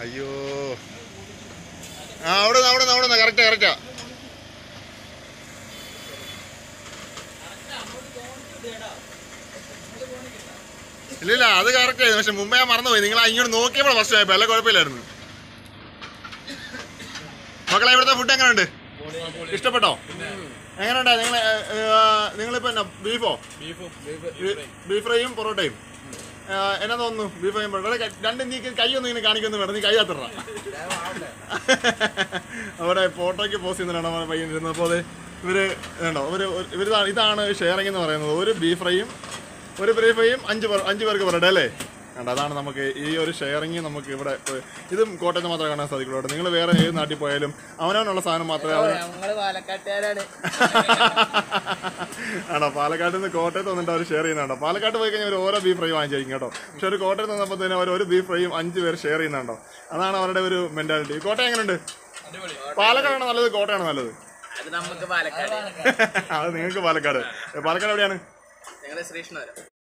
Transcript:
അയ്യോ ആ അവിടെ നിന്ന് അവിടെ നിന്ന് അവിടെ നിന്ന് കറക്റ്റാ കറക്റ്റാ ഇല്ല ഇല്ല അത് കറക്റ്റ് ആയിരുന്നു പക്ഷെ മുമ്പേ ഞാൻ മറന്നുപോയി നിങ്ങൾ ഇങ്ങോട്ട് നോക്കിയപ്പോൾ ഫസ്റ്റ് ആയപ്പോ അല്ല കുഴപ്പമില്ലായിരുന്നു മക്കളെ ഇവിടുത്തെ ഫുഡ് എങ്ങനെയുണ്ട് ഇഷ്ടപ്പെട്ടോ എങ്ങനെയുണ്ടാ നിങ്ങൾ നിങ്ങളിപ്പോ എന്നാ ബീഫോ ബീഫ് ഫ്രൈയും പൊറോട്ടയും ആ, എന്നാ തോന്നുന്നു ബീഫ് ഫ്രൈയും പൊറോട്ട രണ്ട് നീ കൈ ഒന്നും ഇങ്ങനെ കാണിക്കൊന്നും വേണം നീ കൈ കത്തിട അവിടെ ഫോട്ടോയ്ക്ക് പോസ്റ്റ് ചെയ്യുന്നതാണ് നമ്മുടെ പയ്യൻ ഇരുന്നത് അപ്പോൾ അത് ഇവര് വേണ്ടോ ഇവര് ഒരു- ഇവര് ഇതാണ് ഇതാണ് ഷെയറിംഗ് എന്ന് പറയുന്നത് ഒരു ബീഫ് ഫ്രൈയും ഒരു ബീഫ് ഫ്രൈയും അഞ്ച് പേർ അഞ്ച് പേർക്ക് പൊറോട്ട അല്ലേ കണ്ടോ അതാണ് നമുക്ക് ഈ ഒരു ഷെയറിങ് നമുക്ക് ഇവിടെ ഏ, ഇതും കോട്ടയത്ത് മാത്രമേ കാണാൻ സാധിക്കുള്ളൂ കേട്ടോ നിങ്ങൾ വേറെ ഏത് നാട്ടിൽ പോയാലും അവനവനുള്ള സാധനം മാത്രമേ അവന് ഞങ്ങള് പാലക്കാട്ടുകാരാണ് ആണോ പാലക്കാട് നിന്ന് കോട്ടയത്ത് വന്നിട്ട് അവർ ഷെയർ ചെയ്യുന്നുണ്ടോ പാലക്കാട് പോയി കഴിഞ്ഞാൽ അവർ ഓരോ ബീഫ് ഫ്രൈ വാങ്ങിച്ചിരിക്കും കേട്ടോ പക്ഷെ ഒരു കോട്ടയത്ത് വന്നപ്പോൾ തന്നെ അവർ ഒരു ബീഫ് ഫ്രൈയും അഞ്ച് പേര് ഷെയർ ചെയ്യുന്നുണ്ടോ അതാണ് അവരുടെ ഒരു മെന്റാലിറ്റി കോട്ടയം എങ്ങനെയുണ്ട് പാലക്കാടാണ് നല്ലത് കോട്ടയാണ് നല്ലത് അത് നമുക്ക് പാലക്കാട് അത് നിങ്ങൾക്ക് പാലക്കാട് പാലക്കാട് എവിടെയാണ് ഞങ്ങള് ശ്രീകൃഷ്ണപുരം